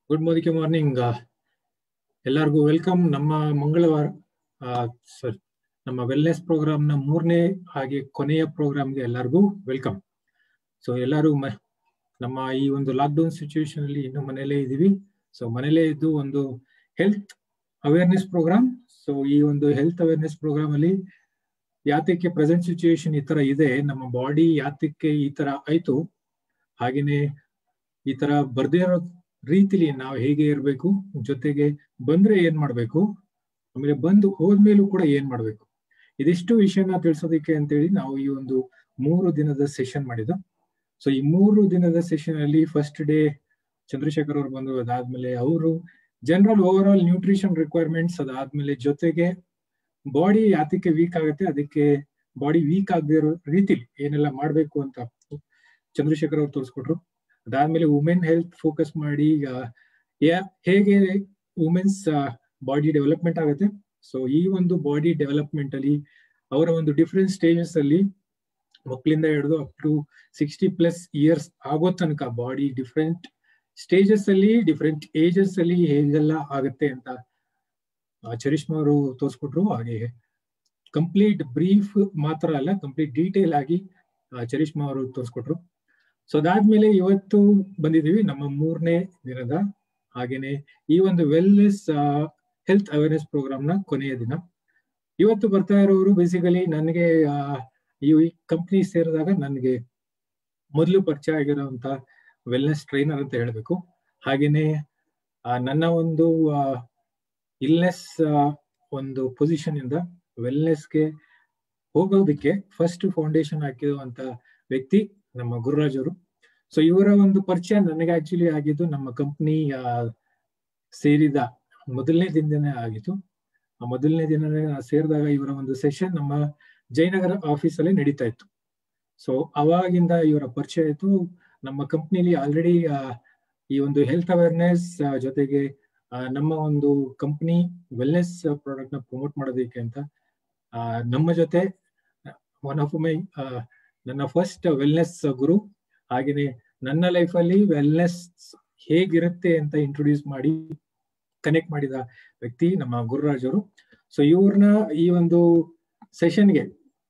Good ಮೋದಿಕೆ morning ಎಲ್ಲರಿಗೂ welcome ನಮ್ಮ ಮಂಗಳವಾರ ಸರಿ ನಮ್ಮ ವೆಲ್ನೆಸ್ ಪ್ರೋಗ್ರಾಮ್ ನ ಮೂರನೇ ಹಾಗೆ ಕೊನೆಯ ಪ್ರೋಗ್ರಾಮ್ಗೆ ಎಲ್ಲರಿಗೂ ವೆಲ್ಕಮ್ ಸೊ ಎಲ್ಲರೂ ಮ- ನಮ್ಮ ಈ ಒಂದು ಲಾಕ್ಡೌನ್ ಸಿಚುವೇಶನ್ ಅಲ್ಲಿ ಇನ್ನು ಮನೇಲೇ ಇದ್ದೀವಿ ಸೊ ಮನೇಲೇ ಇದ್ದು ಒಂದು ಹೆಲ್ತ್ ಅವೇರ್ನೆಸ್ ಪ್ರೋಗ್ರಾಮ್ ಸೊ ಈ ಒಂದು ಹೆಲ್ತ್ ಅವೇರ್ನೆಸ್ ಪ್ರೋಗ್ರಾಮ್ ಅಲ್ಲಿ ಯಾತಕ್ಕೆ ಪ್ರೆಸೆಂಟ್ ಸಿಚುವೇಶನ್ ಈ ತರ ಇದೆ ನಮ್ಮ ಬಾಡಿ ಯಾತಕ್ಕೆ ಈ ತರ ಆಯ್ತು ಹಾಗೇನೆ ಈ ತರ ಬರ್ದೇ ಇರೋ ರೀತಿಲಿ ನಾವು ಹೇಗೆ ಇರಬೇಕು ಜೊತೆಗೆ ಬಂದ್ರೆ ಏನ್ ಮಾಡ್ಬೇಕು ಆಮೇಲೆ ಬಂದು ಹೋದ್ಮೇಲೂ ಕೂಡ ಏನ್ ಮಾಡ್ಬೇಕು ಇದಿಷ್ಟು ವಿಷಯನ ತಿಳಿಸೋದಕ್ಕೆ ಅಂತೇಳಿ ನಾವು ಈ ಒಂದು ಮೂರು ದಿನದ ಸೆಷನ್ ಮಾಡಿದ್ದು ಸೊ ಈ ಮೂರು ದಿನದ ಸೆಷನ್ ಅಲ್ಲಿ ಫಸ್ಟ್ ಡೇ ಚಂದ್ರಶೇಖರ್ ಅವ್ರು ಬಂದು ಅದಾದ್ಮೇಲೆ ಅವರು general overall nutrition requirements ಅದಾದ್ಮೇಲೆ ಜೊತೆಗೆ ಬಾಡಿ ಯಾತಕ್ಕೆ ವೀಕ್ ಆಗುತ್ತೆ ಅದಕ್ಕೆ ಬಾಡಿ ವೀಕ್ ಆಗದೆ ಇರೋ ರೀತಿಲಿ ಏನೆಲ್ಲ ಮಾಡ್ಬೇಕು ಅಂತ ಚಂದ್ರಶೇಖರ್ ಅವ್ರು ತೋರಿಸ್ಕೊಟ್ರು ಅದಾದ್ಮೇಲೆ ವುಮೆನ್ ಹೆಲ್ತ್ ಫೋಕಸ್ ಮಾಡಿ ಈಗ ಯಾ- ಹೇಗೆ ವುಮೆನ್ಸ್ ಬಾಡಿ ಡೆವಲಪ್ಮೆಂಟ್ ಆಗುತ್ತೆ ಸೊ ಈ ಒಂದು ಬಾಡಿ ಡೆವಲಪ್ಮೆಂಟ್ ಅಲ್ಲಿ ಅವರ ಒಂದು ಡಿಫ್ರೆಂಟ್ ಸ್ಟೇಜಸ್ ಅಲ್ಲಿ ಮಕ್ಕಳಿಂದ ಹಿಡಿದು up to sixty plus years ಆಗೋ ತನಕ ಬಾಡಿ ಡಿಫ್ರೆಂಟ್ ಸ್ಟೇಜಸ್ ಅಲ್ಲಿ ಡಿಫ್ರೆಂಟ್ ಏಜಸ್ ಅಲ್ಲಿ ಹೇಗೆಲ್ಲ ಆಗುತ್ತೆ ಅಂತ ಆ, ಚರಿಷ್ಮಾ ಅವರು ತೋರಿಸ್ಕೊಟ್ರು ಹಾಗೆ ಕಂಪ್ಲೀಟ್ ಬ್ರೀಫ್ ಮಾತ್ರ ಅಲ್ಲ ಕಂಪ್ಲೀಟ್ ಡೀಟೇಲ್ ಆಗಿ ಆ, ಚರಿಷ್ಮಾ ಅವರು ತೋರಿಸ್ಕೊಟ್ರು ಸೊ ಅದಾದ್ಮೇಲೆ ಇವತ್ತು ಬಂದಿದೀವಿ ನಮ್ಮ ಮೂರನೇ ದಿನದ ಹಾಗೇನೆ ಈ ಒಂದು ವೆಲ್ನೆಸ್ ಹೆಲ್ತ್ ಅವೇರ್ನೆಸ್ ಪ್ರೋಗ್ರಾಮ್ ನ ಕೊನೆಯ ದಿನ ಇವತ್ತು ಬರ್ತಾ ಇರೋರು ಬೇಸಿಕಲಿ ನನಗೆ ಆ, ಈ ಕಂಪ್ನಿ ಸೇರಿದಾಗ ನನಗೆ ಮೊದಲು ಪರಿಚಯ ಆಗಿರುವಂತ ವೆಲ್ನೆಸ್ ಟ್ರೈನರ್ ಅಂತ ಹೇಳಬೇಕು ಹಾಗೇನೆ ಆ, ನನ್ನ ಒಂದು ಇಲ್ನೆಸ್ ಒಂದು ಪೊಸಿಷನ್ ಇಂದ ವೆಲ್ನೆಸ್ಗೆ ಹೋಗೋದಕ್ಕೆ ಫಸ್ಟ್ ಫೌಂಡೇಶನ್ ಹಾಕಿರುವಂತ ವ್ಯಕ್ತಿ ನಮ್ಮ ಗುರುರಾಜ್ ಅವರು ಸೊ ಇವರ ಒಂದು ಪರಿಚಯ ನನಗೆ ಆಕ್ಚುಲಿ ಆಗಿದ್ದು ನಮ್ಮ ಕಂಪ್ನಿ ಸೇರಿದ ಮೊದಲನೇ ದಿನನೇ ಆಗಿತ್ತು ಆ ಮೊದಲನೇ ದಿನನೇ ನಾನು ಸೇರಿದಾಗ ಇವರ ಒಂದು ಸೆಷನ್ ನಮ್ಮ ಜಯನಗರ ಆಫೀಸ್ ಅಲ್ಲಿ ನಡೀತಾ ಇತ್ತು ಸೊ ಅವಾಗಿಂದ ಇವರ ಪರಿಚಯ ಆಯ್ತು ನಮ್ಮ ಕಂಪ್ನಿಲಿ ಆಲ್ರೆಡಿ ಈ ಒಂದು ಹೆಲ್ತ್ ಅವೇರ್ನೆಸ್ ಜೊತೆಗೆ ಆ, ನಮ್ಮ ಒಂದು ಕಂಪ್ನಿ ವೆಲ್ನೆಸ್ ಪ್ರಾಡಕ್ಟ್ ನ ಪ್ರಮೋಟ್ ಮಾಡೋದಕ್ಕೆ ಅಂತ ಆ, ನಮ್ಮ ಜೊತೆ ಒನ್ ಆಫ್ ಮೈ ನನ್ನ ಫಸ್ಟ್ ವೆಲ್ನೆಸ್ ಗುರು ಹಾಗೇನೆ ನನ್ನ ಲೈಫ್ ಅಲ್ಲಿ ವೆಲ್ನೆಸ್ ಹೇಗಿರುತ್ತೆ ಅಂತ ಇಂಟ್ರೊಡ್ಯೂಸ್ ಮಾಡಿ ಕನೆಕ್ಟ್ ಮಾಡಿದ ವ್ಯಕ್ತಿ ನಮ್ಮ ಗುರುರಾಜ್ ಅವರು ಸೊ ಇವ್ರನ್ನ ಈ ಒಂದು ಸೆಷನ್ಗೆ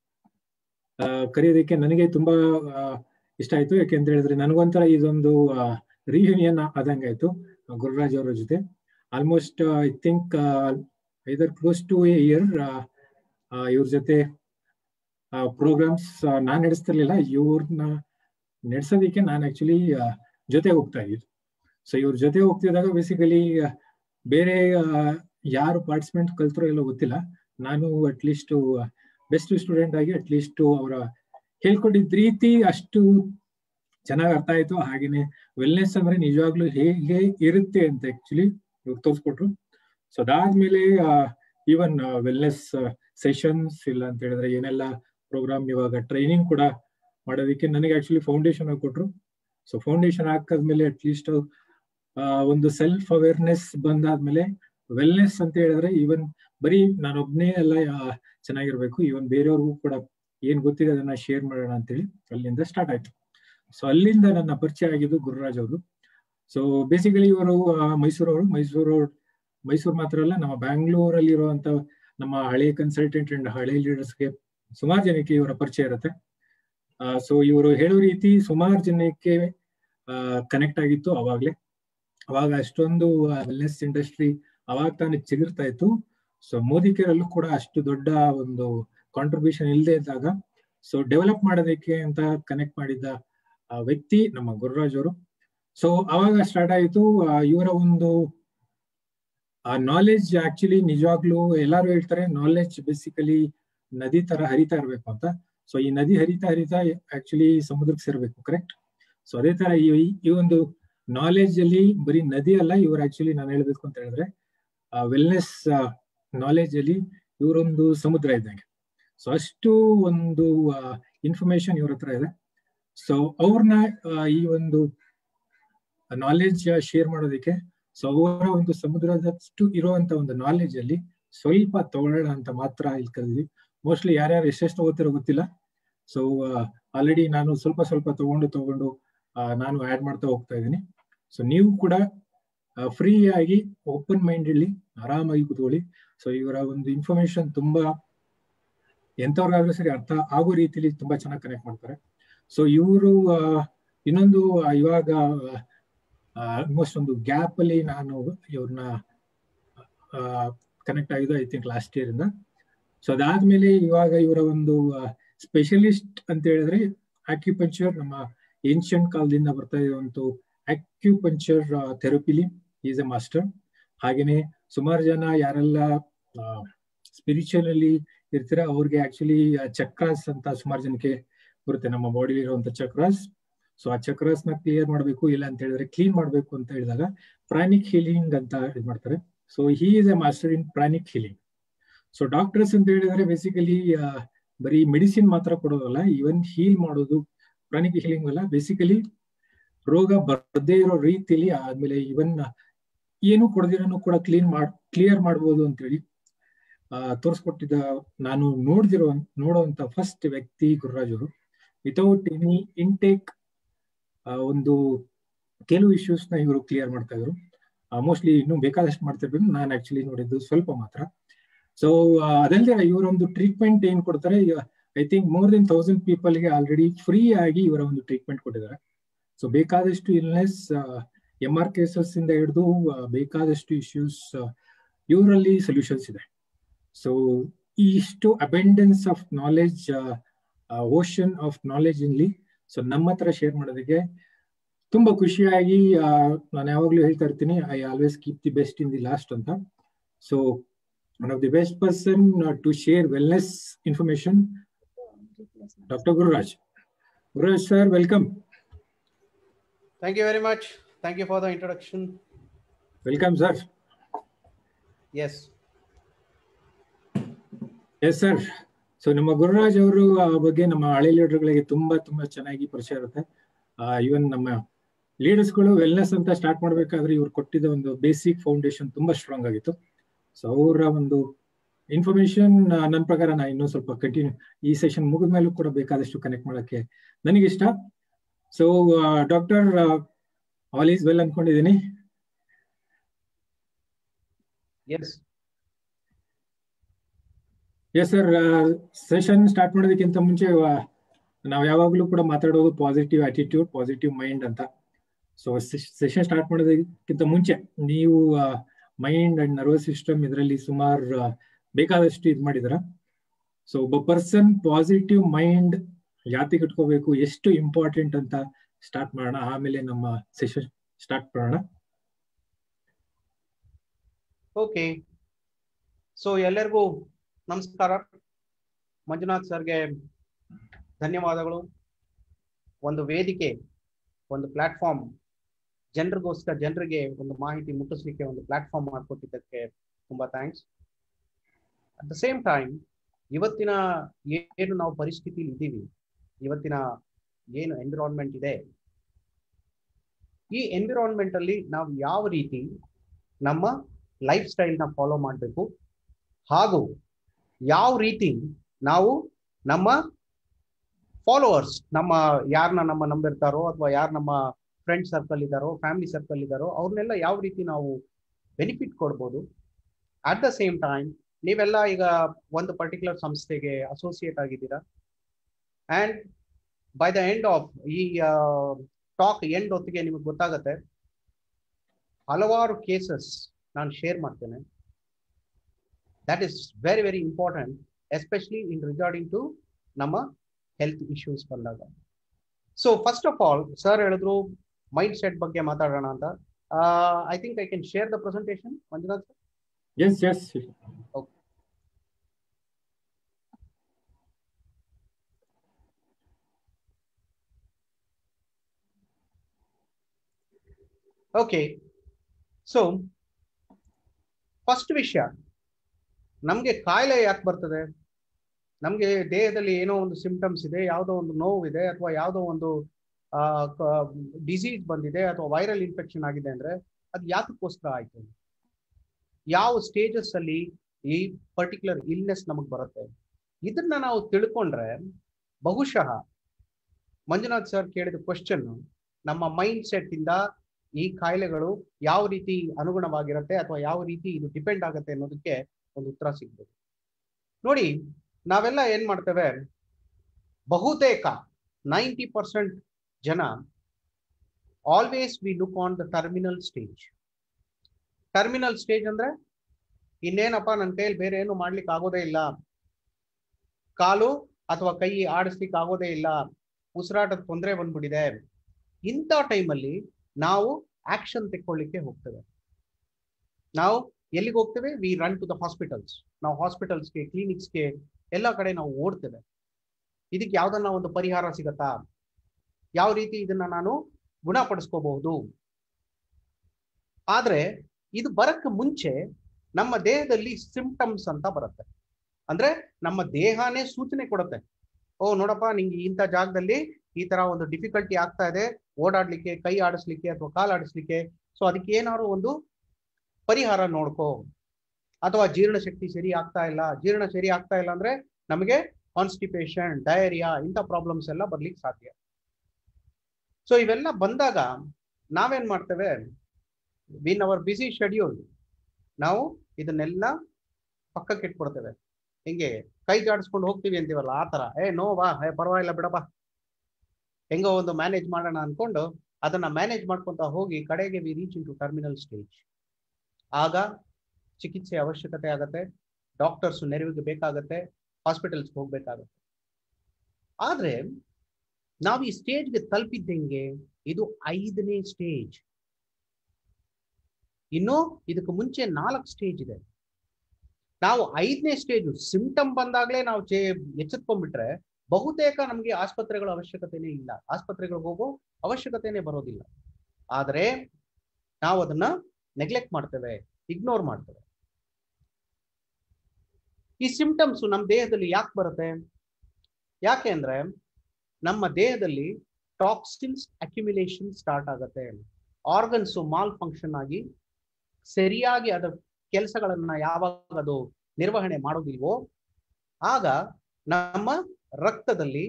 ಕರೆಯೋದಕ್ಕೆ ನನಗೆ ತುಂಬಾ ಆ, ಇಷ್ಟ ಆಯ್ತು ಯಾಕೆಂತ ಹೇಳಿದ್ರೆ ನನಗೊಂಥರ ಇದೊಂದು ರಿಯೂನಿಯನ್ ಆದಂಗೆ ಆಯ್ತು ಗುರುರಾಜ್ ಅವರ ಜೊತೆ almost I think either close to a year ಇವ್ರ ಜೊತೆ ಪ್ರೋಗ್ರಾಮ್ಸ್ ನಾನ್ ನಡೆಸ್ತಿರ್ಲಿಲ್ಲ ಇವ್ರನ್ನ ನಡೆಸೋದಕ್ಕೆ ನಾನು ಆಕ್ಚುಲಿ ಜೊತೆ ಹೋಗ್ತಾ ಇದ್ದಿದ್ದು ಸೊ ಇವ್ರ ಜೊತೆ ಹೋಗ್ತಿದ್ದಾಗ ಬೇಸಿಕಲಿ ಬೇರೆ ಆ, ಯಾರು ಪಾರ್ಟಿಸಿಪೆಂಟ್ ಕಲ್ತರೋ ಎಲ್ಲೋ ಗೊತ್ತಿಲ್ಲ ನಾನು ಅಟ್ಲೀಸ್ಟ್ ಬೆಸ್ಟ್ ಸ್ಟೂಡೆಂಟ್ ಆಗಿ ಅಟ್ಲೀಸ್ಟ್ ಅವರ ಹೇಳ್ಕೊಟ್ಟಿದ್ದ ರೀತಿ ಅಷ್ಟು ಚೆನ್ನಾಗಿ ಅರ್ಥ ಆಯ್ತು ಹಾಗೇನೆ ವೆಲ್ನೆಸ್ ಅಂದ್ರೆ ನಿಜವಾಗ್ಲೂ ಹೇಗೆ ಇರುತ್ತೆ ಅಂತ ಆಕ್ಚುಲಿ ಇವ್ರು ತೋರಿಸ್ಕೊಟ್ರು ಸೊ ಅದಾದ್ಮೇಲೆ ಈವನ್ ವೆಲ್ನೆಸ್ ಸೆಷನ್ಸ್ ಇಲ್ಲ ಅಂತ ಹೇಳಿದ್ರೆ ಏನೆಲ್ಲ ಪ್ರೋಗ್ರಾಮ್ ಇವಾಗ ಟ್ರೈನಿಂಗ್ ಕೂಡ ಮಾಡೋದಕ್ಕೆ ನನಗೆ ಆಕ್ಚುಲಿ ಫೌಂಡೇಶನ್ ಕೊಟ್ರು ಸೊ ಫೌಂಡೇಶನ್ ಹಾಕಾದ್ಮೇಲೆ ಅಟ್ಲೀಸ್ಟ್ ಒಂದು ಸೆಲ್ಫ್ ಅವೇರ್ನೆಸ್ ಬಂದಾದ್ಮೇಲೆ ವೆಲ್ನೆಸ್ ಅಂತ ಹೇಳಿದ್ರೆ ಈವನ್ ಬರೀ ನಾನೊಬ್ನೇ ಎಲ್ಲ ಆ, ಚೆನ್ನಾಗಿರ್ಬೇಕು ಈವನ್ ಬೇರೆಯವ್ರಿಗೂ ಕೂಡ ಏನ್ ಗೊತ್ತಿದೆ ಅದನ್ನ ಶೇರ್ ಮಾಡೋಣ ಅಂತೇಳಿ ಅಲ್ಲಿಂದ ಸ್ಟಾರ್ಟ್ ಆಯ್ತು ಸೊ ಅಲ್ಲಿಂದ ನನ್ನ ಪರಿಚಯ ಆಗಿದ್ದು ಗುರುರಾಜ್ ಅವರು ಸೊ ಬೇಸಿಕಲಿ ಇವರು ಮೈಸೂರವರು ಮೈಸೂರು ಮೈಸೂರು ಮಾತ್ರ ಅಲ್ಲ ನಮ್ಮ ಬ್ಯಾಂಗ್ಳೂರಲ್ಲಿ ಇರುವಂತ ನಮ್ಮ ಹಳೆ ಕನ್ಸಲ್ಟೆಂಟ್ ಅಂಡ್ ಹಳೆ ಲೀಡರ್ಸ್ಗೆ ಸುಮಾರು ಜನಕ್ಕೆ ಇವರ ಪರಿಚಯ ಇರುತ್ತೆ ಸೊ ಇವರು ಹೇಳೋ ರೀತಿ ಸುಮಾರು ಜನಕ್ಕೆ ಕನೆಕ್ಟ್ ಆಗಿತ್ತು ಅವಾಗ್ಲೇ ಅವಾಗ ಅಷ್ಟೊಂದು ವೆಲ್ನೆಸ್ ಇಂಡಸ್ಟ್ರಿ ಅವಾಗ ತಾನೇ ಚಿಗುರ್ತಾ ಇತ್ತು ಸೊ ಮೋದಿಕೆರಲ್ಲೂ ಕೂಡ ಅಷ್ಟು ದೊಡ್ಡ ಒಂದು ಕಾಂಟ್ರಿಬ್ಯೂಷನ್ ಇಲ್ಲದೆ ಇದ್ದಾಗ ಸೊ ಡೆವಲಪ್ ಮಾಡೋದಕ್ಕೆ ಅಂತ ಕನೆಕ್ಟ್ ಮಾಡಿದ್ದ ಆ ವ್ಯಕ್ತಿ ನಮ್ಮ ಗುರುರಾಜ್ ಅವರು ಸೊ ಅವಾಗ ಸ್ಟಾರ್ಟ್ ಆಯಿತು ಇವರ ಒಂದು ಆ ನಾಲೆಜ್ ಆಕ್ಚುಲಿ ನಿಜವಾಗ್ಲೂ ಎಲ್ಲಾರು ಹೇಳ್ತಾರೆ ನಾಲೆಜ್ ಬೇಸಿಕಲಿ ನದಿ ತರ ಹರಿತಾ ಇರ್ಬೇಕು ಅಂತ ಸೊ ಈ ನದಿ ಹರಿತಾ ಹರಿತಾ ಆಕ್ಚುಲಿ ಸಮುದ್ರಕ್ಕೆ ಸೇರ್ಬೇಕು ಕರೆಕ್ಟ್ ಸೊ ಅದೇ ತರ ಈ ಈ ಒಂದು ನಾಲೆಜ್ ಅಲ್ಲಿ ಬರೀ ನದಿ ಅಲ್ಲ ಇವ್ರು ಆಕ್ಚುಲಿ ನಾನು ಹೇಳ್ಬೇಕು ಅಂತ ಹೇಳಿದ್ರೆ ವೆಲ್ನೆಸ್ ನಾಲೆಜ್ ಅಲ್ಲಿ ಇವರೊಂದು ಸಮುದ್ರ ಇದ್ದಂಗೆ ಸೊ ಅಷ್ಟು ಒಂದು ಇನ್ಫಾರ್ಮೇಶನ್ ಇವ್ರ ಹತ್ರ ಇದೆ ಸೊ ಅವ್ರನ್ನ ಈ ಒಂದು ನಾಲೆಜ್ ಶೇರ್ ಮಾಡೋದಕ್ಕೆ ಸೊ ಅವರ ಒಂದು ಸಮುದ್ರದಷ್ಟು ಇರುವಂತ ಒಂದು ನಾಲೆಜ್ ಅಲ್ಲಿ ಸ್ವಲ್ಪ ತಗೊಳ್ಳೋಣ ಅಂತ ಮಾತ್ರ ಇಲ್ಲಿ ಕರೆದ್ವಿ ಮೋಸ್ಟ್ಲಿ ಯಾರ್ಯಾರು ಎಷ್ಟೆಷ್ಟು ಓದ್ತಿರೋ ಗೊತ್ತಿಲ್ಲ ಸೊ ಆಲ್ರೆಡಿ ನಾನು ಸ್ವಲ್ಪ ಸ್ವಲ್ಪ ತಗೊಂಡು ತಗೊಂಡು ಆ, ನಾನು ಆಡ್ ಮಾಡ್ತಾ ಹೋಗ್ತಾ ಇದ್ದೀನಿ ಸೊ ನೀವು ಕೂಡ ಫ್ರೀ ಆಗಿ ಓಪನ್ ಮೈಂಡ್ ಇಲ್ಲಿ ಆರಾಮಾಗಿ ಕೂತ್ಕೊಳ್ಳಿ ಸೊ ಇವರ ಒಂದು ಇನ್ಫಾರ್ಮೇಶನ್ ತುಂಬಾ ಎಂತವ್ರಿಗಾದ್ರೂ ಸರಿ ಅರ್ಥ ಆಗೋ ರೀತಿಲಿ ತುಂಬಾ ಚೆನ್ನಾಗಿ ಕನೆಕ್ಟ್ ಮಾಡ್ತಾರೆ ಸೊ ಇವರು ಇನ್ನೊಂದು ಇವಾಗ ಆಲ್ಮೋಸ್ಟ್ ಒಂದು ಗ್ಯಾಪ್ ಅಲ್ಲಿ ನಾನು ಇವ್ರನ್ನ ಕನೆಕ್ಟ್ ಆಗಿದ್ದು ಐ ಥಿಂಕ್ ಲಾಸ್ಟ್ ಇಯರ್ ಇಂದ ಸೊ ಅದಾದ್ಮೇಲೆ ಇವಾಗ ಇವರ ಒಂದು ಸ್ಪೆಷಲಿಸ್ಟ್ ಅಂತ ಹೇಳಿದ್ರೆ ಆಕ್ಯುಪಂಚರ್ ನಮ್ಮ ಏನ್ಷಿಯಂಟ್ ಕಾಲದಿಂದ ಬರ್ತಾ ಇರುವಂತ ಆಕ್ಯುಪಂಚರ್ ಥೆರಪಿಲಿ ಈಸ್ ಎ ಮಾಸ್ಟರ್ ಹಾಗೇನೆ ಸುಮಾರು ಜನ ಯಾರೆಲ್ಲ ಸ್ಪಿರಿಚುವಲ್ ಅಲ್ಲಿ ಇರ್ತೀರ ಅವ್ರಿಗೆ ಆಕ್ಚುಲಿ ಚಕ್ರಾಸ್ ಅಂತ ಸುಮಾರು ಜನಕ್ಕೆ ಬರುತ್ತೆ ನಮ್ಮ ಬಾಡಿಲಿ ಇರುವಂತ ಚಕ್ರಾಸ್ ಸೊ ಆ ಚಕ್ರಾಸ್ ನ ಕ್ಲಿಯರ್ ಮಾಡಬೇಕು ಇಲ್ಲ ಅಂತ ಹೇಳಿದ್ರೆ ಕ್ಲೀನ್ ಮಾಡಬೇಕು ಅಂತ ಹೇಳಿದಾಗ ಪ್ರಾಣಿಕ್ ಹೀಲಿಂಗ್ ಅಂತ ಇದು ಮಾಡ್ತಾರೆ so he is a master in pranic healing so doctors ಅಂತ ಹೇಳಿದ್ರೆ ಬೇಸಿಕಲಿ ಬರೀ ಮೆಡಿಸಿನ್ ಮಾತ್ರ ಕೊಡೋದಲ್ಲ ಈವನ್ ಹೀಲ್ ಮಾಡೋದು ಪ್ರಾಣಿಕ್ ಹೀಲಿಂಗ್ ಅಲ್ಲ ಬೇಸಿಕಲಿ ರೋಗ ಬರ್ದೇ ಇರೋ ರೀತಿಯಲ್ಲಿ ಆದ್ಮೇಲೆ ಇವನ್ ಏನು ಕೊಡದಿರೋನು ಕೂಡ ಕ್ಲೀನ್ ಮಾಡ್ ಕ್ಲಿಯರ್ ಮಾಡ್ಬೋದು ಅಂತೇಳಿ ತೋರಿಸ್ಕೊಟ್ಟಿದ್ದ ನಾನು ನೋಡ್ದಿರೋ ನೋಡುವಂತ ಫಸ್ಟ್ ವ್ಯಕ್ತಿ ಗುರುರಾಜ್ ಅವರು ವಿತೌಟ್ ಎನಿ ಇಂಟೇಕ್ ಒಂದು ಕೆಲವು ಇಶ್ಯೂಸ್ ನ ಇವರು ಕ್ಲಿಯರ್ ಮಾಡ್ತಾ ಇದ್ರು ಮೋಸ್ಟ್ಲಿ ಇನ್ನೂ ಬೇಕಾದಷ್ಟು ಮಾಡ್ತಿರ್ಬೇಕು ನಾನು ಆಕ್ಚುಲಿ ನೋಡಿದ್ದು ಸ್ವಲ್ಪ ಮಾತ್ರ ಸೊ ಅದಲ್ಲದೆ ಇವರೊಂದು ಟ್ರೀಟ್ಮೆಂಟ್ ಏನ್ ಕೊಡ್ತಾರೆ I think more than thousand ಪೀಪಲ್ಗೆ ಆಲ್ರೆಡಿ ಫ್ರೀ ಆಗಿ ಇವರ ಒಂದು ಟ್ರೀಟ್ಮೆಂಟ್ ಕೊಟ್ಟಿದ್ದಾರೆ ಸೊ ಬೇಕಾದಷ್ಟು ಇಲ್ನೆಸ್ ಎಂ ಆರ್ ಕೇಸಸ್ ಇಂದ ಹಿಡಿದು ಬೇಕಾದಷ್ಟು ಇಶ್ಯೂಸ್ ಇವರಲ್ಲಿ ಸೊಲ್ಯೂಷನ್ಸ್ ಇದೆ ಸೊ ಇಷ್ಟು abundance of knowledge ocean of knowledge ಇನ್ಲಿ ಸೊ ನಮ್ಮ ಹತ್ರ ಶೇರ್ ಮಾಡೋದಕ್ಕೆ ತುಂಬಾ ಖುಷಿಯಾಗಿ ನಾನು ಯಾವಾಗ್ಲೂ ಹೇಳ್ತಾ ಇರ್ತೀನಿ I always keep the best in the last ಅಂತ so one of the best person to share wellness information doctor Gururaj Gururaj sir welcome Thank you very much. Thank you for the introduction. Welcome sir Yes. Yes sir so ನಮ್ಮ ಗುರುರಾಜ್ ಅವರು ಬಗ್ಗೆ ನಮ್ಮ ಹಳೆ ಲೀಡರ್ಗಳಿಗೆ ತುಂಬಾ ತುಂಬಾ ಚೆನ್ನಾಗಿ ಪರಿಚಯ ಇರುತ್ತೆ ಇವನ್ ನಮ್ಮ ಲೀಡರ್ಸ್ಗಳು ವೆಲ್ನೆಸ್ ಅಂತ ಸ್ಟಾರ್ಟ್ ಮಾಡ್ಬೇಕಾದ್ರೆ ಇವ್ರು ಕೊಟ್ಟಿದ್ದ ಒಂದು ಬೇಸಿಕ್ ಫೌಂಡೇಶನ್ ತುಂಬಾ ಸ್ಟ್ರಾಂಗ್ ಆಗಿತ್ತು ಸೊ ಅವರ ಒಂದು ಇನ್ಫಾರ್ಮೇಶನ್ ನನ್ನ ಪ್ರಕಾರ ನಾ ಇನ್ನೂ ಸ್ವಲ್ಪ ಕಂಟಿನ್ಯೂ ಈ ಸೆಷನ್ ಮುಗಿದ ಮೇಲೂ ಕೂಡ ಬೇಕಾದಷ್ಟು ಕನೆಕ್ಟ್ ಮಾಡಕ್ಕೆ ನನಗಿಷ್ಟ so doctor all is well ಅನ್ಕೊಂಡಿದ್ದೀನಿ Yes. Yes sir session start ಮಾಡೋದಕ್ಕಿಂತ ಮುಂಚೆ ನಾವು ಯಾವಾಗಲೂ ಕೂಡ ಮಾತಾಡೋದು ಪಾಸಿಟಿವ್ ಆಟಿಟ್ಯೂಡ್ ಪಾಸಿಟಿವ್ ಮೈಂಡ್ ಅಂತ ಸೊ ಸೆಷನ್ ಸ್ಟಾರ್ಟ್ ಮಾಡೋದಕ್ಕಿಂತ ಮುಂಚೆ ನೀವು ಮೈಂಡ್ ಅಂಡ್ ನರ್ವಸ್ ಸಿಸ್ಟಮ್ ಇದರಲ್ಲಿ ಸುಮಾರು ಬೇಕಾದಷ್ಟು ಇದು ಮಾಡಿದ್ರ ಸೊ ಒಬ್ಬ ಪರ್ಸನ್ ಪಾಸಿಟಿವ್ ಮೈಂಡ್ ಯಾತಿಗೆ ಇಟ್ಕೋಬೇಕು ಎಷ್ಟು ಇಂಪಾರ್ಟೆಂಟ್ ಅಂತ ಸ್ಟಾರ್ಟ್ ಮಾಡೋಣ ಆಮೇಲೆ ನಮ್ಮ ಸೆಷನ್ ಸ್ಟಾರ್ಟ್ ಮಾಡೋಣ ಓಕೆ ಸೊ ಎಲ್ಲರಿಗೂ ನಮಸ್ಕಾರ ಮಂಜುನಾಥ್ ಸರ್ಗೆ ಧನ್ಯವಾದಗಳು ಒಂದು ವೇದಿಕೆ ಒಂದು ಪ್ಲಾಟ್ಫಾರ್ಮ್ ಜನರಿಗೋಸ್ಕರ ಜನರಿಗೆ ಒಂದು ಮಾಹಿತಿ ಮುಟ್ಟಿಸ್ಲಿಕ್ಕೆ ಒಂದು ಪ್ಲಾಟ್ಫಾರ್ಮ್ ಮಾಡಿಕೊಟ್ಟಿದ್ದಕ್ಕೆ ತುಂಬಾ thanks at the same time ಇವತ್ತಿನ ಏನು ನಾವು ಪರಿಸ್ಥಿತಿಲಿ ಇದ್ದೀವಿ ಇವತ್ತಿನ ಏನು ಎನ್ವಿರಾನ್ಮೆಂಟ್ ಇದೆ ಈ ಎನ್ವಿರಾನ್ಮೆಂಟ್ ಅಲ್ಲಿ ನಾವು ಯಾವ ರೀತಿ ನಮ್ಮ ಲೈಫ್ ಸ್ಟೈಲ್ನ ಫಾಲೋ ಮಾಡಬೇಕು ಹಾಗೂ ಯಾವ ರೀತಿ ನಾವು ನಮ್ಮ ಫಾಲೋವರ್ಸ್ ನಮ್ಮ ಯಾರನ್ನ ನಮ್ಮ ನಂಬಿರ್ತಾರೋ ಅಥವಾ ಯಾರು ನಮ್ಮ ಫ್ರೆಂಡ್ ಸರ್ಕಲ್ ಇದ್ದಾರೋ ಫ್ಯಾಮಿಲಿ ಸರ್ಕಲ್ ಇದ್ದಾರೋ ಅವ್ರನ್ನೆಲ್ಲ ಯಾವ ರೀತಿ ನಾವು ಬೆನಿಫಿಟ್ ಕೊಡ್ಬೋದು ಅಟ್ ದ ಸೇಮ್ ಟೈಮ್ ನೀವೆಲ್ಲ ಈಗ ಒಂದು ಪರ್ಟಿಕ್ಯುಲರ್ ಸಂಸ್ಥೆಗೆ ಅಸೋಸಿಯೇಟ್ ಆಗಿದ್ದೀರಾ and by the end of ಈ ಟಾಕ್ ಎಂಡ್ ಹೊತ್ತಿಗೆ ನಿಮಗೆ ಗೊತ್ತಾಗತ್ತೆ ಹಲವಾರು ಕೇಸಸ್ ನಾನು ಶೇರ್ ಮಾಡ್ತೇನೆ that is very very important especially in regarding to ನಮ್ಮ ಹೆಲ್ತ್ ಇಶ್ಯೂಸ್ ಬಂದಾಗ so first of all sir ಹೇಳಿದ್ರು ಮೈಂಡ್ ಸೆಟ್ ಬಗ್ಗೆ ಮಾತಾಡೋಣ ಅಂತ I think I can share the presentation Manjunath sir yes yes okay so first ವಿಷಯ ನಮಗೆ ಕಾಯಿಲೆ ಯಾಕೆ ಬರ್ತದೆ ನಮಗೆ ದೇಹದಲ್ಲಿ ಏನೋ ಒಂದು ಸಿಂಪ್ಟಮ್ಸ್ ಇದೆ ಯಾವುದೋ ಒಂದು ನೋವಿದೆ ಅಥವಾ ಯಾವುದೋ ಒಂದು ಡಿಸೀಸ್ ಬಂದಿದೆ ಅಥವಾ ವೈರಲ್ ಇನ್ಫೆಕ್ಷನ್ ಆಗಿದೆ ಅಂದ್ರೆ ಅದು ಯಾತಕ್ಕೋಸ್ಕರ ಆಯ್ತು ಯಾವ ಸ್ಟೇಜಸ್ ಅಲ್ಲಿ ಈ ಪರ್ಟಿಕ್ಯುಲರ್ ಇಲ್ನೆಸ್ ನಮಗೆ ಬರುತ್ತೆ ಇದನ್ನ ನಾವು ತಿಳ್ಕೊಂಡ್ರೆ ಬಹುಶಃ ಮಂಜುನಾಥ್ ಸರ್ ಕೇಳಿದ ಕ್ವಶನ್ ನಮ್ಮ ಮೈಂಡ್ ಸೆಟ್ ಇಂದ ಈ ಕಾಯಿಲೆಗಳು ಯಾವ ರೀತಿ ಅನುಗುಣವಾಗಿರುತ್ತೆ ಅಥವಾ ಯಾವ ರೀತಿ ಇದು ಡಿಪೆಂಡ್ ಆಗುತ್ತೆ ಅನ್ನೋದಕ್ಕೆ ಒಂದು ಉತ್ತರ ಸಿಗ್ಬೋದು ನೋಡಿ ನಾವೆಲ್ಲ ಏನ್ ಮಾಡ್ತೇವೆ ಬಹುತೇಕ ನೈಂಟಿ ಪರ್ಸೆಂಟ್ ಜನ always we look on the terminal stage terminal stage ಅಂದ್ರೆ ಇನ್ನೇನಪ್ಪ ನನ್ನ ಕೈಯಲ್ಲಿ ಬೇರೆ ಏನು ಮಾಡ್ಲಿಕ್ಕೆ ಆಗೋದೇ ಇಲ್ಲ ಕಾಲು ಅಥವಾ ಕೈ ಆಡಿಸ್ಲಿಕ್ಕೆ ಆಗೋದೇ ಇಲ್ಲ ಉಸಿರಾಟದ ತೊಂದರೆ ಬಂದ್ಬಿಟ್ಟಿದೆ ಇಂಥ ಟೈಮಲ್ಲಿ ನಾವು ಆಕ್ಷನ್ ತೆಕ್ಕೊಳ್ಳಿಕ್ಕೆ ಹೋಗ್ತೇವೆ ನಾವು ಎಲ್ಲಿಗೆ ಹೋಗ್ತೇವೆ we run to the hospitals ನಾವು ಹಾಸ್ಪಿಟಲ್ಸ್ಗೆ ಕ್ಲಿನಿಕ್ಸ್ಗೆ ಎಲ್ಲ ಕಡೆ ನಾವು ಓಡ್ತೇವೆ ಇದಕ್ಕೆ ಯಾವ್ದನ್ನ ಒಂದು ಪರಿಹಾರ ಸಿಗತ್ತಾ ಯಾವ ರೀತಿ ಇದನ್ನ ನಾನು ಗುಣಪಡಿಸ್ಕೋಬಹುದು ಆದ್ರೆ ಇದು ಬರಕ್ಕೆ ಮುಂಚೆ ನಮ್ಮ ದೇಹದಲ್ಲಿ ಸಿಂಪ್ಟಮ್ಸ್ ಅಂತ ಬರುತ್ತೆ ಅಂದ್ರೆ ನಮ್ಮ ದೇಹನೇ ಸೂಚನೆ ಕೊಡುತ್ತೆ ಓ ನೋಡಪ್ಪ ನಿಂಗೆ ಇಂಥ ಜಾಗದಲ್ಲಿ ಈ ತರ ಒಂದು ಡಿಫಿಕಲ್ಟಿ ಆಗ್ತಾ ಇದೆ ಓಡಾಡ್ಲಿಕ್ಕೆ ಕೈ ಆಡಿಸ್ಲಿಕ್ಕೆ ಅಥವಾ ಕಾಲ್ ಆಡಿಸ್ಲಿಕ್ಕೆ ಸೊ ಅದಕ್ಕೆ ಏನಾದ್ರು ಒಂದು ಪರಿಹಾರ ನೋಡ್ಕೋ ಅಥವಾ ಜೀರ್ಣಶಕ್ತಿ ಸರಿ ಆಗ್ತಾ ಇಲ್ಲ ಜೀರ್ಣ ಸರಿ ಆಗ್ತಾ ಇಲ್ಲ ಅಂದ್ರೆ ನಮಗೆ ಕಾನ್ಸ್ಟಿಪೇಷನ್ ಡಯರಿಯಾ ಇಂಥ ಪ್ರಾಬ್ಲಮ್ಸ್ ಎಲ್ಲ ಬರ್ಲಿಕ್ಕೆ ಸಾಧ್ಯ ಸೊ ಇವೆಲ್ಲ ಬಂದಾಗ ನಾವೇನ್ ಮಾಡ್ತೇವೆ ವಿನ್ ಅವರ್ ಬಿಸಿ ಶೆಡ್ಯೂಲ್ ನಾವು ಇದನ್ನೆಲ್ಲ ಪಕ್ಕಕ್ಕೆ ಇಟ್ಬಿಡ್ತೇವೆ ಹಿಂಗೆ ಕೈ ಜಾಡಿಸ್ಕೊಂಡು ಹೋಗ್ತೀವಿ ಅಂತೀವಲ್ಲ ಆ ತರ ಏ ನೋ ಬಾ ಏ ಪರವಾಗಿಲ್ಲ ಬಿಡಪ್ಪ ಹೆಂಗೋ ಒಂದು ಮ್ಯಾನೇಜ್ ಮಾಡೋಣ ಅನ್ಕೊಂಡು ಅದನ್ನ ಮ್ಯಾನೇಜ್ ಮಾಡ್ಕೊಂತ ಹೋಗಿ ಕಡೆಗೆ we reach into terminal stage ಆಗ ಚಿಕಿತ್ಸೆ ಅವಶ್ಯಕತೆ ಆಗತ್ತೆ ಡಾಕ್ಟರ್ಸ್ ನೆರವಿಗೆ ಬೇಕಾಗತ್ತೆ ಹಾಸ್ಪಿಟಲ್ಸ್ಗೆ ಹೋಗ್ಬೇಕಾಗತ್ತೆ ಆದ್ರೆ ನಾವು ಈ ಸ್ಟೇಜ್ಗೆ ತಲುಪಿದ್ದಂಗೆ ಇದು ಐದನೇ ಸ್ಟೇಜ್ ಇನ್ನು ಇದಕ್ಕೆ ಮುಂಚೆ ನಾಲ್ಕು ಸ್ಟೇಜ್ ಇದೆ ನಾವು ಐದನೇ ಸ್ಟೇಜ್ ಸಿಂಪ್ಟಮ್ ಬಂದಾಗಲೇ ನಾವು ಚೇ ಎಚ್ಚೆತ್ಕೊಂಡ್ಬಿಟ್ರೆ ಬಹುತೇಕ ನಮಗೆ ಆಸ್ಪತ್ರೆಗಳ ಅವಶ್ಯಕತೆನೇ ಇಲ್ಲ ಆಸ್ಪತ್ರೆಗಳಿಗೆ ಹೋಗೋ ಅವಶ್ಯಕತೆನೇ ಬರೋದಿಲ್ಲ ಆದರೆ ನಾವು ಅದನ್ನ ನೆಗ್ಲೆಕ್ಟ್ ಮಾಡ್ತೇವೆ ಇಗ್ನೋರ್ ಮಾಡ್ತೇವೆ ಈ ಸಿಂಪ್ಟಮ್ಸ್ ನಮ್ಮ ದೇಹದಲ್ಲಿ ಯಾಕೆ ಬರುತ್ತೆ ಯಾಕೆ ಅಂದ್ರೆ ನಮ್ಮ ದೇಹದಲ್ಲಿ ಟಾಕ್ಸಿನ್ಸ್ ಅಕ್ಯುಮಿಲೇಷನ್ ಸ್ಟಾರ್ಟ್ ಆಗುತ್ತೆ ಆರ್ಗನ್ಸ್ ಮಾಲ್ ಫಂಕ್ಷನ್ ಆಗಿ ಸರಿಯಾಗಿ ಅದರ ಕೆಲಸಗಳನ್ನ ಯಾವಾಗ ಅದು ನಿರ್ವಹಣೆ ಮಾಡೋದಿಲ್ವೋ ಆಗ ನಮ್ಮ ರಕ್ತದಲ್ಲಿ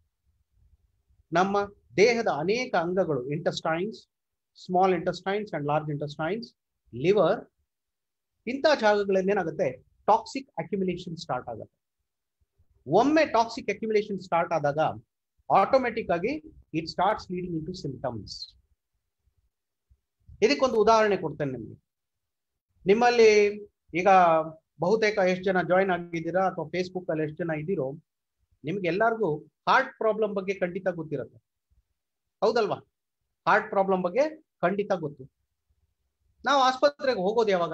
ನಮ್ಮ ದೇಹದ ಅನೇಕ ಅಂಗಗಳು intestines small intestines and large intestines liver ಇಂಥ ಜಾಗಗಳಲ್ಲಿ ಏನಾಗುತ್ತೆ ಟಾಕ್ಸಿಕ್ ಅಕ್ಯುಮಿಲೇಷನ್ ಸ್ಟಾರ್ಟ್ ಆಗುತ್ತೆ ಒಮ್ಮೆ ಟಾಕ್ಸಿಕ್ ಅಕ್ಯುಮಿಲೇಷನ್ ಸ್ಟಾರ್ಟ್ ಆದಾಗ ಆಟೋಮೆಟಿಕ್ ಆಗಿ it starts leading into symptoms ಇದಕ್ಕೊಂದು ಉದಾಹರಣೆ ಕೊಡ್ತೇನೆ ನಿಮಗೆ ನಿಮ್ಮಲ್ಲಿ ಈಗ ಬಹುತೇಕ ಎಷ್ಟು ಜನ ಜಾಯಿನ್ ಆಗಿದ್ದೀರಾ ಅಥವಾ ಫೇಸ್ಬುಕ್ ಅಲ್ಲಿ ಎಷ್ಟು ಜನ ಇದ್ದೀರೋ ನಿಮ್ಗೆ ಎಲ್ಲರಿಗೂ ಹಾರ್ಟ್ ಪ್ರಾಬ್ಲಮ್ ಬಗ್ಗೆ ಖಂಡಿತ ಗೊತ್ತಿರುತ್ತೆ ಹೌದಲ್ವಾ ಹಾರ್ಟ್ ಪ್ರಾಬ್ಲಮ್ ಬಗ್ಗೆ ಖಂಡಿತ ಗೊತ್ತು ನಾವು ಆಸ್ಪತ್ರೆಗೆ ಹೋಗೋದು ಯಾವಾಗ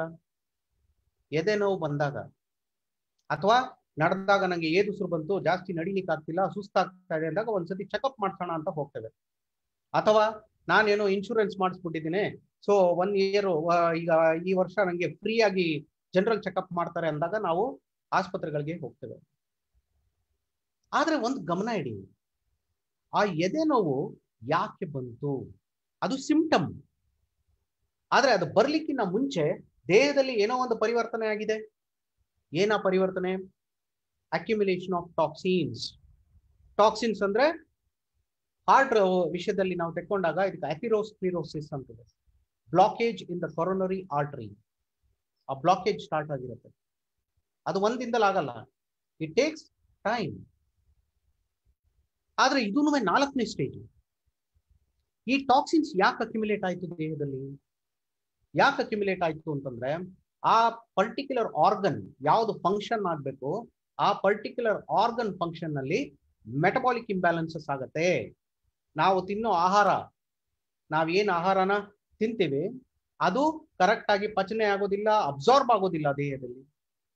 ಎದೆ ನೋವು ಬಂದಾಗ ಅಥವಾ ನಡೆದಾಗ ನಂಗೆ ಏದುಸಿರು ಬಂತು ಜಾಸ್ತಿ ನಡಿಲಿಕ್ಕೆ ಆಗ್ತಿಲ್ಲ ಸುಸ್ತಾಗ್ತಾ ಇದೆ ಅಂದಾಗ ಒಂದ್ಸತಿ ಚೆಕಪ್ ಮಾಡ್ಸೋಣ ಅಂತ ಹೋಗ್ತೇವೆ ಅಥವಾ ನಾನೇನೋ ಇನ್ಶೂರೆನ್ಸ್ ಮಾಡಿಸ್ಬಿಟ್ಟಿದ್ದೀನಿ ಸೊ ಒನ್ ಇಯರ್ ಈಗ ಈ ವರ್ಷ ನಂಗೆ ಫ್ರೀ ಆಗಿ ಜನರಲ್ ಚೆಕಪ್ ಮಾಡ್ತಾರೆ ಅಂದಾಗ ನಾವು ಆಸ್ಪತ್ರೆಗಳಿಗೆ ಹೋಗ್ತೇವೆ ಆದ್ರೆ ಒಂದು ಗಮನ ಇಡಿ ಆ ಎದೆ ನೋವು ಯಾಕೆ ಬಂತು ಅದು ಸಿಂಪ್ಟಮ್ ಆದ್ರೆ ಅದು ಬರ್ಲಿಕ್ಕಿಂತ ಮುಂಚೆ ದೇಹದಲ್ಲಿ ಏನೋ ಒಂದು ಪರಿವರ್ತನೆ ಆಗಿದೆ ಏನ ಪರಿವರ್ತನೆ ಅಕ್ಯುಮಿಲೇಷನ್ ಆಫ್ ಟಾಕ್ಸಿನ್ಸ್ ಟಾಕ್ಸಿನ್ಸ್ ಅಂದ್ರೆ ಹಾರ್ಟ್ ವಿಷಯದಲ್ಲಿ ನಾವು ತೆಕ್ಕೊಂಡಾಗ ಇದಕ್ಕೆ ಅಥಿರೋಸ್ಕ್ಲಿರೋಸಿಸ್ ಅಂತಿದೆ blockage in the coronary artery ಆ ಬ್ಲಾಕೇಜ್ ಸ್ಟಾರ್ಟ್ ಆಗಿರುತ್ತೆ ಅದು ಒಂದಿಂದಲೇ ಆಗಲ್ಲ ಇಟ್ ಟೇಕ್ಸ್ ಟೈಮ್ ಆದ್ರೆ ಇದೂ ನಾಲ್ಕನೇ ಸ್ಟೇಜ್ ಈ ಟಾಕ್ಸಿನ್ಸ್ ಯಾಕೆ ಅಕ್ಯುಮಿಲೇಟ್ ಆಯ್ತು ದೇಹದಲ್ಲಿ ಯಾಕೆ ಅಕ್ಯುಮಿಲೇಟ್ ಆಯ್ತು ಅಂತಂದ್ರೆ ಆ ಪರ್ಟಿಕ್ಯುಲರ್ ಆರ್ಗನ್ ಯಾವ್ದು ಫಂಕ್ಷನ್ ಆಗ್ಬೇಕು ಆ ಪರ್ಟಿಕ್ಯುಲರ್ ಆರ್ಗನ್ ಫಂಕ್ಷನ್ ನಲ್ಲಿ ಮೆಟಬಾಲಿಕ್ ಇಂಬ್ಯಾಲೆನ್ಸಸ್ ಆಗತ್ತೆ ನಾವು ತಿನ್ನೋ ಆಹಾರ ನಾವೇನ್ ಆಹಾರನ ತಿಂತೀವಿ ಅದು ಕರೆಕ್ಟ್ ಆಗಿ ಪಚನೆ ಆಗೋದಿಲ್ಲ ಅಬ್ಸಾರ್ಬ್ ಆಗೋದಿಲ್ಲ ದೇಹದಲ್ಲಿ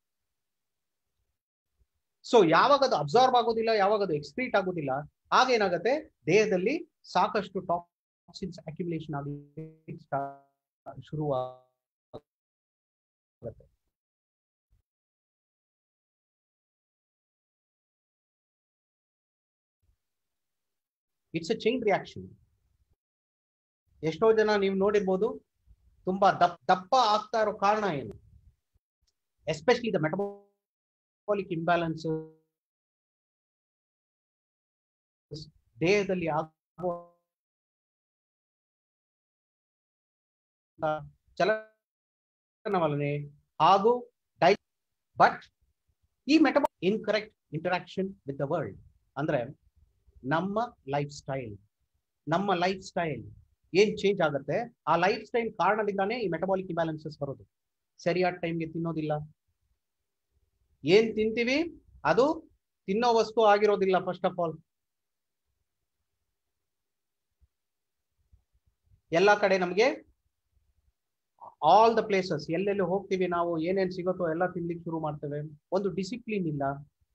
ಸೊ ಯಾವಾಗ ಅದು ಅಬ್ಸಾರ್ಬ್ ಆಗೋದಿಲ್ಲ ಯಾವಾಗ ಅದು ಎಕ್ಸ್ಕ್ರೀಟ್ ಆಗೋದಿಲ್ಲ ಆಗ ಏನಾಗುತ್ತೆ ದೇಹದಲ್ಲಿ ಸಾಕಷ್ಟು ಟಾಕ್ಸಿನ್ಸ್ ಅಕ್ಯುಮಿಲೇಷನ್ ಆಗಿ ಶುರು ಆಗುತ್ತೆ ಇಟ್ಸ್ ಎ ಚೈನ್ ರಿಯಾಕ್ಷನ್ ಎಷ್ಟೋ ಜನ ನೀವು ನೋಡಿರ್ಬೋದು ತುಂಬಾ ದಪ್ ದಪ್ಪ ಆಗ್ತಾ ಇರೋ ಕಾರಣ ಏನು ಎಸ್ಪೆಷಲಿ ದ ಮೆಟಬಾಲಿಕ್ ಇಂಬ್ಯಾಲೆನ್ಸ್ ದೇಹದಲ್ಲಿ ಆಗುವ ಚಲನವಲನೆ ಹಾಗೂ ಡೈ ಬಟ್ ಈ ಮೆಟಬಾ incorrect interaction with the world ಅಂದ್ರೆ ನಮ್ಮ ಲೈಫ್ ಸ್ಟೈಲ್ ನಮ್ಮ ಲೈಫ್ ಸ್ಟೈಲ್ ಏನ್ ಚೇಂಜ್ ಆಗುತ್ತೆ ಆ ಲೈಫ್ ಸ್ಟೈಲ್ ಕಾರಣದಿಂದಾನೇ ಈ ಮೆಟಬಾಲಿಕ್ ಇಂಬ್ಯಾಲೆನ್ಸಸ್ ಬರೋದು ಸರಿಯಾದ ಟೈಮ್ಗೆ ತಿನ್ನೋದಿಲ್ಲ ಏನ್ ತಿಂತೀವಿ ಅದು ತಿನ್ನೋ ವಸ್ತು ಆಗಿರೋದಿಲ್ಲ ಫಸ್ಟ್ ಆಫ್ ಆಲ್ ಎಲ್ಲ ಕಡೆ ನಮಗೆ ಆಲ್ ದ ಪ್ಲೇಸಸ್ ಎಲ್ಲೆಲ್ಲಿ ಹೋಗ್ತೀವಿ ನಾವು ಏನೇನ್ ಸಿಗುತ್ತೋ ಎಲ್ಲ ತಿನ್ಲಿಕ್ಕೆ ಶುರು ಮಾಡ್ತೇವೆ ಒಂದು ಡಿಸಿಪ್ಲಿನ್ ಇಲ್ಲ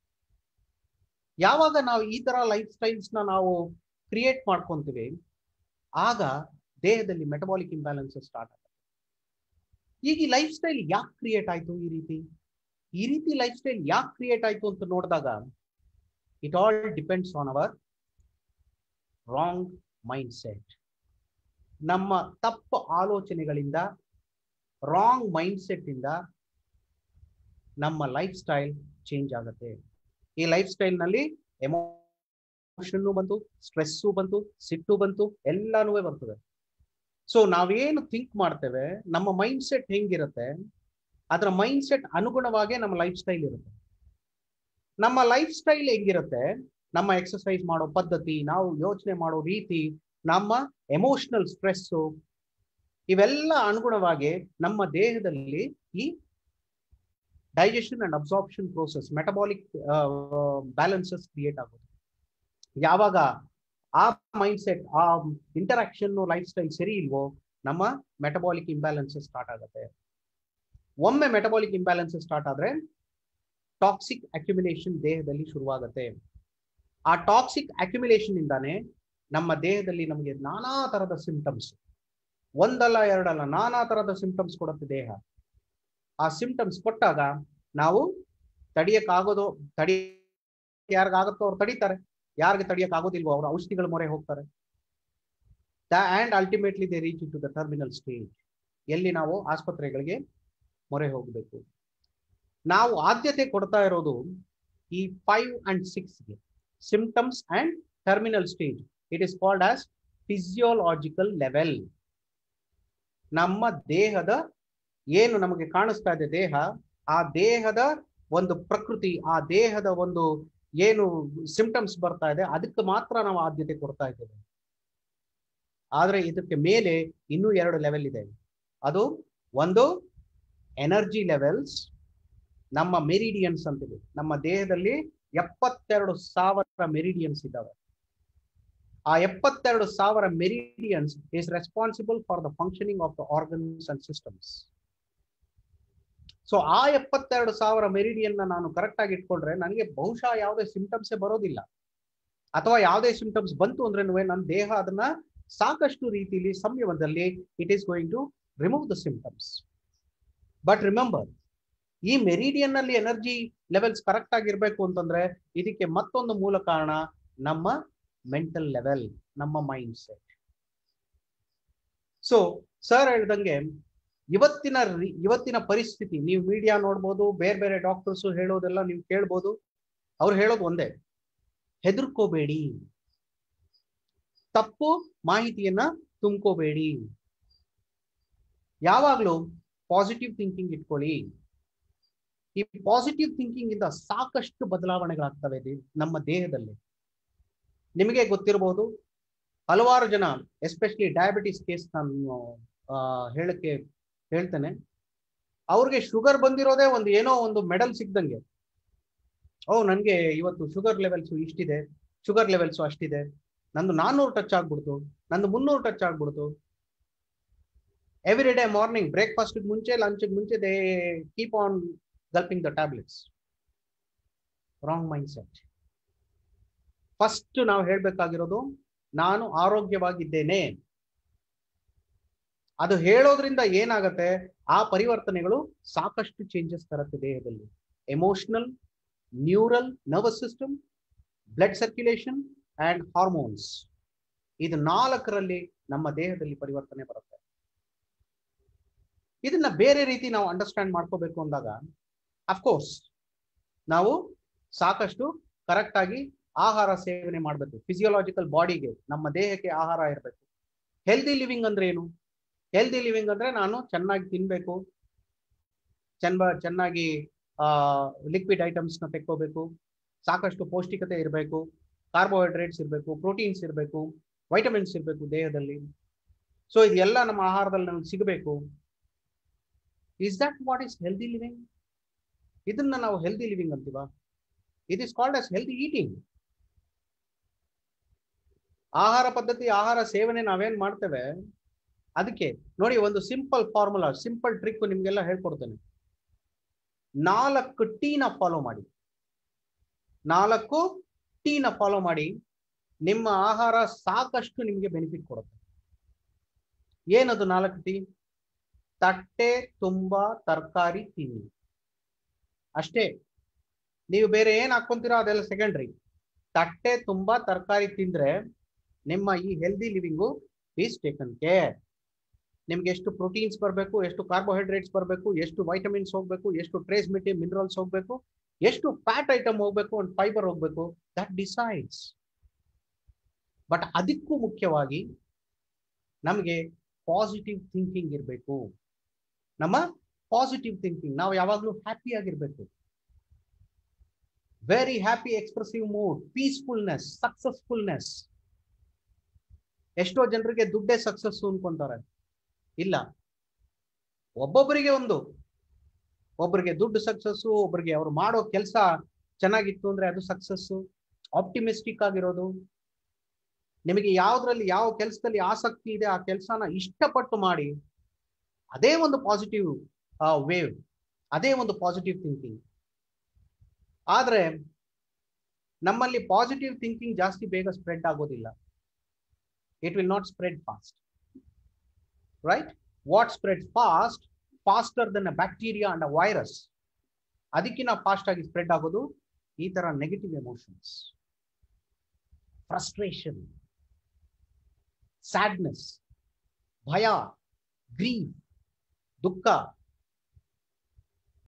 ಯಾವಾಗ ನಾವು ಈ ತರ ಲೈಫ್ ಸ್ಟೈಲ್ಸ್ ನ ನಾವು ಕ್ರಿಯೇಟ್ ಮಾಡ್ಕೊಂತೀವಿ ಆಗ ದೇಹದಲ್ಲಿ ಮೆಟಬಾಲಿಕ್ ಇಂಬ್ಯಾಲೆನ್ಸಸ್ ಸ್ಟಾರ್ಟ್ ಆಗುತ್ತೆ ಈಗ ಈ ಲೈಫ್ ಸ್ಟೈಲ್ ಯಾಕೆ ಕ್ರಿಯೇಟ್ ಆಯ್ತು ಈ ರೀತಿ ಈ ರೀತಿ ಲೈಫ್ ಸ್ಟೈಲ್ ಯಾಕೆ ಕ್ರಿಯೇಟ್ ಆಯ್ತು ಅಂತ ನೋಡಿದಾಗ it all depends on our wrong mindset ನಮ್ಮ ತಪ್ಪು ಆಲೋಚನೆಗಳಿಂದ ರಾಂಗ್ ಮೈಂಡ್ ಸೆಟ್ ಇಂದ ನಮ್ಮ ಲೈಫ್ ಸ್ಟೈಲ್ ಚೇಂಜ್ ಆಗುತ್ತೆ ಈ ಲೈಫ್ ಸ್ಟೈಲ್ ನಲ್ಲಿ ಎಮೋಷನ್ ಬಂತು ಸ್ಟ್ರೆಸ್ಸು ಬಂತು ಸಿಟ್ಟು ಬಂತು ಎಲ್ಲಾನು ಬರ್ತದೆ ಸೊ ನಾವೇನು ಥಿಂಕ್ ಮಾಡ್ತೇವೆ ನಮ್ಮ ಮೈಂಡ್ ಸೆಟ್ ಹೆಂಗಿರುತ್ತೆ ಅದರ ಮೈಂಡ್ ಸೆಟ್ ಅನುಗುಣವಾಗೇ ನಮ್ಮ ಲೈಫ್ ಸ್ಟೈಲ್ ಇರುತ್ತೆ ನಮ್ಮ ಲೈಫ್ ಸ್ಟೈಲ್ ಹೆಂಗಿರುತ್ತೆ ನಮ್ಮ ಎಕ್ಸಸೈಸ್ ಮಾಡೋ ಪದ್ಧತಿ ನಾವು ಯೋಚನೆ ಮಾಡೋ ರೀತಿ ನಮ್ಮ ಎಮೋಷನಲ್ ಸ್ಟ್ರೆಸ್ಸು ಇವೆಲ್ಲ ಅನುಗುಣವಾಗಿ ನಮ್ಮ ದೇಹದಲ್ಲಿ ಈ digestion and absorption process metabolic balances create ಆಗೋದು ಯಾವಾಗ ಆ ಮೈಂಡ್ ಸೆಟ್ ಆ ಇಂಟರಾಕ್ಷನ್ ಲೈಫ್ ಸ್ಟೈಲ್ ಸರಿ ಇಲ್ವೋ ನಮ್ಮ ಮೆಟಬಾಲಿಕ್ ಇಂಬ್ಯಾಲೆನ್ಸಸ್ ಸ್ಟಾರ್ಟ್ ಆಗುತ್ತೆ ಒಮ್ಮೆ ಮೆಟಬಾಲಿಕ್ ಇಂಬ್ಯಾಲೆನ್ಸಸ್ ಸ್ಟಾರ್ಟ್ ಆದ್ರೆ ಟಾಕ್ಸಿಕ್ ಅಕ್ಯುಮಿಲೇಷನ್ ದೇಹದಲ್ಲಿ ಶುರುವಾಗುತ್ತೆ ಆ ಟಾಕ್ಸಿಕ್ ಅಕ್ಯುಮಿಲೇಷನ್ ಇಂದಾನೆ ನಮ್ಮ ದೇಹದಲ್ಲಿ ನಮಗೆ ನಾನಾ ತರದ ಸಿಂಪ್ಟಮ್ಸ್ ಒಂದಲ್ಲ ಎರಡಲ್ಲ ನಾನಾ ತರದ ಸಿಂಪ್ಟಮ್ಸ್ ಕೊಡುತ್ತೆ ದೇಹ ಆ ಸಿಂಪ್ಟಮ್ಸ್ ಕೊಟ್ಟಾಗ ನಾವು ತಡಿಯಕ್ಕಾಗೋದು ತಡಿ ಯಾರಿಗಾಗುತ್ತೋ ಅವ್ರು ತಡೀತಾರೆ ಯಾರಿಗೆ ತಡಿಯಕ್ ಆಗೋದಿಲ್ವೋ ಅವರು ಔಷಧಿಗಳ ಮೊರೆ ಹೋಗ್ತಾರೆ and ultimately they reach to the terminal stage ಎಲ್ಲಿ ನಾವು ಆಸ್ಪತ್ರೆಗಳಿಗೆ ಮೊರೆ ಹೋಗಬೇಕು ನಾವು ಆದ್ಯತೆ ಕೊಡ್ತಾ ಇರೋದು ಈ ಫೈವ್ ಅಂಡ್ ಸಿಕ್ಸ್ಗೆ symptoms and terminal stage it is called as physiological level ನಮ್ಮ ದೇಹದ ಏನು ನಮಗೆ ಕಾಣಿಸ್ತಾ ಇದೆ ದೇಹ ಆ ದೇಹದ ಒಂದು ಪ್ರಕೃತಿ ಆ ದೇಹದ ಒಂದು ಏನು ಸಿಂಪ್ಟಮ್ಸ್ ಬರ್ತಾ ಇದೆ ಅದಕ್ಕೆ ಮಾತ್ರ ನಾವು ಆದ್ಯತೆ ಕೊಡ್ತಾ ಇದ್ದೇವೆ ಆದ್ರೆ ಇದಕ್ಕೆ ಮೇಲೆ ಇನ್ನೂ ಎರಡು ಲೆವೆಲ್ ಇದೆ ಅದು ಒಂದು ಎನರ್ಜಿ ಲೆವೆಲ್ಸ್ ನಮ್ಮ ಮೆರಿಡಿಯನ್ಸ್ ಅಂತೀವಿ ನಮ್ಮ ದೇಹದಲ್ಲಿ ಎಪ್ಪತ್ತೆರಡು ಸಾವಿರ ಮೆರಿಡಿಯನ್ಸ್ ಇದ್ದಾವೆ ಆ ಎಪ್ಪತ್ತೆರಡು ಸಾವಿರ meridians is responsible for the functioning of the organs and systems so ಆ ಎಪ್ಪತ್ತೆರಡು ಸಾವಿರ ಮೆರಿಡಿಯನ್ ನಾನು ಕರೆಕ್ಟ್ ಆಗಿ ಇಟ್ಕೊಂಡ್ರೆ ನನಗೆ ಬಹುಶಃ ಯಾವುದೇ ಸಿಂಪ್ಟಮ್ಸೇ ಬರೋದಿಲ್ಲ ಅಥವಾ ಯಾವುದೇ ಸಿಂಪ್ಟಮ್ಸ್ ಬಂತು ಅಂದ್ರೆ ನನ್ನ ದೇಹ ಅದನ್ನ ಸಾಕಷ್ಟು ರೀತಿಯಲ್ಲಿ ಸಂಯಮದಲ್ಲಿ it is going to remove the symptoms but remember ಈ ಮೆರಿಡಿಯನ್ ನಲ್ಲಿ ಎನರ್ಜಿ ಲೆವೆಲ್ಸ್ ಕರೆಕ್ಟ್ ಆಗಿರ್ಬೇಕು ಅಂತಂದ್ರೆ ಇದಕ್ಕೆ ಮತ್ತೊಂದು ಮೂಲ ಕಾರಣ ನಮ್ಮ ಮೆಂಟಲ್ ಲೆವೆಲ್ ನಮ್ಮ ಮೈಂಡ್ ಸೆಟ್ ಸೊ ಸರ್ ಹೇಳ್ದಂಗೆ ಇವತ್ತಿನ ಇವತ್ತಿನ ಪರಿಸ್ಥಿತಿ ನೀವು ಮೀಡಿಯಾ ನೋಡ್ಬೋದು ಬೇರೆ ಬೇರೆ ಡಾಕ್ಟರ್ಸ್ ಹೇಳೋದೆಲ್ಲ ನೀವು ಕೇಳ್ಬೋದು ಅವ್ರು ಹೇಳೋದು ಒಂದೇ ಹೆದರ್ಕೋಬೇಡಿ ತಪ್ಪು ಮಾಹಿತಿಯನ್ನ ತುಂಬ್ಕೋಬೇಡಿ ಯಾವಾಗ್ಲೂ ಪಾಸಿಟಿವ್ ಥಿಂಕಿಂಗ್ ಇಟ್ಕೊಳ್ಳಿ ಈ ಪಾಸಿಟಿವ್ ಥಿಂಕಿಂಗ್ ಇಂದ ಸಾಕಷ್ಟು ಬದಲಾವಣೆಗಳಾಗ್ತವೆ ನಮ್ಮ ದೇಹದಲ್ಲಿ ನಿಮಗೆ ಗೊತ್ತಿರಬಹುದು ಹಲವಾರು ಜನ ಎಸ್ಪೆಷಲಿ ಡಯಾಬಿಟಿಸ್ ಕೇಸ್ ನಾನು ಹೇಳಕ್ಕೆ ಹೇಳ್ತೇನೆ ಅವ್ರಿಗೆ ಶುಗರ್ ಬಂದಿರೋದೇ ಒಂದು ಏನೋ ಒಂದು ಮೆಡಲ್ ಸಿಕ್ದಂಗೆ ಓ ನನಗೆ ಇವತ್ತು ಶುಗರ್ ಲೆವೆಲ್ಸ್ ಇಷ್ಟಿದೆ ಶುಗರ್ ಲೆವೆಲ್ಸ್ ಅಷ್ಟಿದೆ ನಂದು ನಾನ್ನೂರು ಟಚ್ ಆಗ್ಬಿಡ್ತು ನಂದು ಮುನ್ನೂರು ಟಚ್ ಆಗ್ಬಿಡ್ತು ಎವ್ರಿ ಡೇ ಮಾರ್ನಿಂಗ್ ಬ್ರೇಕ್ಫಾಸ್ಟ್ ಮುಂಚೆ ಲಂಚ್ ಮುಂಚೆ they keep on gulping the tablets wrong mindset first ನಾವು ಹೇಳ್ಬೇಕಾಗಿರೋದು ನಾನು ಆರೋಗ್ಯವಾಗಿದ್ದೇನೆ ಅದು ಹೇಳೋದ್ರಿಂದ ಏನಾಗತ್ತೆ ಆ ಪರಿವರ್ತನೆಗಳು ಸಾಕಷ್ಟು ಚೇಂಜಸ್ ತರುತ್ತೆ ದೇಹದಲ್ಲಿ emotional neural nervous system blood circulation and hormones ಇದು ನಾಲ್ಕರಲ್ಲಿ ನಮ್ಮ ದೇಹದಲ್ಲಿ ಪರಿವರ್ತನೆ ಬರುತ್ತೆ ಇದನ್ನ ಬೇರೆ ರೀತಿ ನಾವು ಅಂಡರ್ಸ್ಟ್ಯಾಂಡ್ ಮಾಡ್ಕೋಬೇಕು ಅಂದಾಗ ಅಫ್ಕೋರ್ಸ್ ನಾವು ಸಾಕಷ್ಟು ಕರೆಕ್ಟ್ ಆಗಿ ಆಹಾರ ಸೇವನೆ ಮಾಡಬೇಕು ಫಿಸಿಯೋಲಾಜಿಕಲ್ ಬಾಡಿಗೆ ನಮ್ಮ ದೇಹಕ್ಕೆ ಆಹಾರ ಇರಬೇಕು ಹೆಲ್ದಿ ಲಿವಿಂಗ್ ಅಂದ್ರೆ ಏನು ಹೆಲ್ದಿ ಲಿವಿಂಗ್ ಅಂದ್ರೆ ನಾನು ಚೆನ್ನಾಗಿ ತಿನ್ಬೇಕು ಚೆನ್ನ ಚೆನ್ನಾಗಿ ಲಿಕ್ವಿಡ್ ಐಟಮ್ಸ್ನ ತೆಕ್ಕೋಬೇಕು ಸಾಕಷ್ಟು ಪೌಷ್ಟಿಕತೆ ಇರಬೇಕು ಕಾರ್ಬೋಹೈಡ್ರೇಟ್ಸ್ ಇರಬೇಕು ಪ್ರೋಟೀನ್ಸ್ ಇರಬೇಕು ವೈಟಮಿನ್ಸ್ ಇರಬೇಕು ದೇಹದಲ್ಲಿ ಸೊ ಇದೆಲ್ಲ ನಮ್ಮ ಆಹಾರದಲ್ಲಿ ನಮಗೆ ಸಿಗಬೇಕು is that what is healthy living ಇದನ್ನ ನಾವು ಹೆಲ್ದಿ ಲಿವಿಂಗ್ ಅಂತೀವ it is called as healthy eating ಆಹಾರ ಪದ್ಧತಿ ಆಹಾರ ಸೇವನೆ ನಾವೇನ್ ಮಾಡ್ತೇವೆ ಅದಕ್ಕೆ ನೋಡಿ ಒಂದು ಸಿಂಪಲ್ ಫಾರ್ಮುಲಾ ಸಿಂಪಲ್ ಟ್ರಿಕ್ ನಿಮ್ಗೆಲ್ಲ ಹೇಳ್ಕೊಡ್ತೇನೆ ನಾಲ್ಕು ಟೀನ ಫಾಲೋ ಮಾಡಿ ನಾಲ್ಕು ಟೀನ ಫಾಲೋ ಮಾಡಿ ನಿಮ್ಮ ಆಹಾರ ಸಾಕಷ್ಟು ನಿಮಗೆ ಬೆನಿಫಿಟ್ ಕೊಡುತ್ತೆ ಏನದು ನಾಲ್ಕು ಟೀ ತಟ್ಟೆ ತುಂಬಾ ತರಕಾರಿ ತಿನ್ನಿ ಅಷ್ಟೇ ನೀವು ಬೇರೆ ಏನ್ ಹಾಕೊಂತೀರೋ ಅದೆಲ್ಲ ಸೆಕೆಂಡ್ರಿ ತಟ್ಟೆ ತುಂಬಾ ತರಕಾರಿ ತಿಂದ್ರೆ ನಿಮ್ಮ ಈ healthy living is taken care ನಿಮ್ಗೆ ಎಷ್ಟು ಪ್ರೋಟೀನ್ಸ್ ಬರಬೇಕು ಎಷ್ಟು ಕಾರ್ಬೋಹೈಡ್ರೇಟ್ಸ್ ಬರಬೇಕು ಎಷ್ಟು ವೈಟಮಿನ್ಸ್ ಹೋಗ್ಬೇಕು ಎಷ್ಟು ಟ್ರೇಸ್ ಮಿಟಿ ಮಿನರಲ್ಸ್ ಹೋಗ್ಬೇಕು ಎಷ್ಟು ಫ್ಯಾಟ್ ಐಟಮ್ ಹೋಗ್ಬೇಕು ಒಂದು ಫೈಬರ್ ಹೋಗ್ಬೇಕು ದಟ್ ಡಿಸೈಡ್ಸ್ ಬಟ್ ಅದಕ್ಕೂ ಮುಖ್ಯವಾಗಿ ನಮಗೆ ಪಾಸಿಟಿವ್ ಥಿಂಕಿಂಗ್ ಇರಬೇಕು ನಮ್ಮ ಪಾಸಿಟಿವ್ ಥಿಂಕಿಂಗ್ ನಾವು ಯಾವಾಗಲೂ ಹ್ಯಾಪಿ ಆಗಿರ್ಬೇಕು very happy expressive mood peacefulness successfulness ಎಷ್ಟೋ ಜನರಿಗೆ ದುಡ್ಡೇ ಸಕ್ಸಸ್ ಅನ್ಕೊಂತಾರೆ ಇಲ್ಲ ಒಬ್ಬೊಬ್ಬರಿಗೆ ಒಂದು ಒಬ್ಬರಿಗೆ ದುಡ್ಡು ಸಕ್ಸಸ್ಸು ಒಬ್ಬರಿಗೆ ಅವ್ರು ಮಾಡೋ ಕೆಲಸ ಚೆನ್ನಾಗಿತ್ತು ಅಂದ್ರೆ ಅದು ಸಕ್ಸಸ್ಸು ಆಪ್ಟಿಮಿಸ್ಟಿಕ್ ಆಗಿರೋದು ನಿಮಗೆ ಯಾವ್ದ್ರಲ್ಲಿ ಯಾವ ಕೆಲಸದಲ್ಲಿ ಆಸಕ್ತಿ ಇದೆ ಆ ಕೆಲಸನ ಇಷ್ಟಪಟ್ಟು ಮಾಡಿ ಅದೇ ಒಂದು ಪಾಸಿಟಿವ್ ವೇವ್ ಅದೇ ಒಂದು ಪಾಸಿಟಿವ್ ಥಿಂಕಿಂಗ್ ಆದ್ರೆ ನಮ್ಮಲ್ಲಿ ಪಾಸಿಟಿವ್ ಥಿಂಕಿಂಗ್ ಜಾಸ್ತಿ ಬೇಗ ಸ್ಪ್ರೆಡ್ ಆಗೋದಿಲ್ಲ it will not spread fast right what spread fast faster than a bacteria and a virus ಅದಕ್ಕಿಂತ ಫಾಸ್ಟ್ ಆಗಿ ಸ್ಪ್ರೆಡ್ ಆಗೋದು ಈ ತರ ನೆಗೆಟಿವ್ ಎಮೋಷನ್ಸ್ ಫ್ರಸ್ಟ್ರೇಷನ್ ಸ್ಯಾಡ್ನೆಸ್ ಭಯ ಗ್ರೀವ್ ದುಃಖ